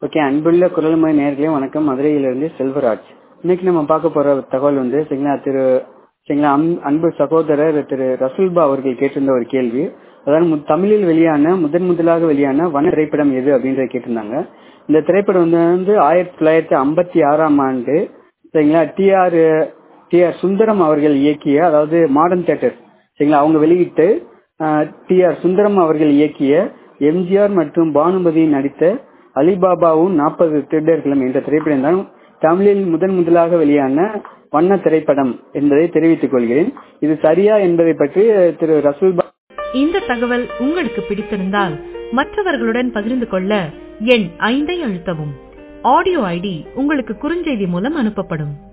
okay அன்புள்ள குரல்மொழி நேர்களே வணக்கம் மதுரையிலிருந்து செல்வராஜ் இன்னைக்கு நம்ம பார்க்க போற தகவல் வந்து சரிங்களா திரு சரிங்களா அன்- அன்பு சகோதரர் திரு ரசூல்பா அவர்கள் கேட்டிருந்த ஒரு கேள்வி அதாவது மு- தமிழில் வெளியான முதன் முதலாக வெளியான வன திரைப்படம் எது அப்படின்றத கேட்டிருந்தாங்க இந்த திரைப்படம் வந்து வந்து ஆயிரத்தி தொள்ளாயிரத்தி ஐம்பத்தி ஆறாம் ஆண்டு சரிங்களா T R T R Sundaram அவர்கள் இயக்கிய அதாவது மாடர்ன் தியேட்டர் சரிங்களா அவங்க வெளியிட்டு டி ஆர் சுந்தரம் அவர்கள் இயக்கிய எம்ஜிஆர் மற்றும் பானுமதி நடித்த அலிபாபாவும் நாற்பது திருடர்களும் என்ற திரைப்படம் தான் தமிழில் முதன் முதலாக வெளியான வண்ண திரைப்படம் என்பதை தெரிவித்துக் கொள்கிறேன் இது சரியா என்பதை பற்றி திரு ரசூல்பா இந்த தகவல் உங்களுக்கு பிடித்திருந்தால் மற்றவர்களுடன் பகிர்ந்து கொள்ள எண் ஐந்தை அழுத்தவும் ஆடியோ ஐடி உங்களுக்கு குறுஞ்செய்தி மூலம் அனுப்பப்படும்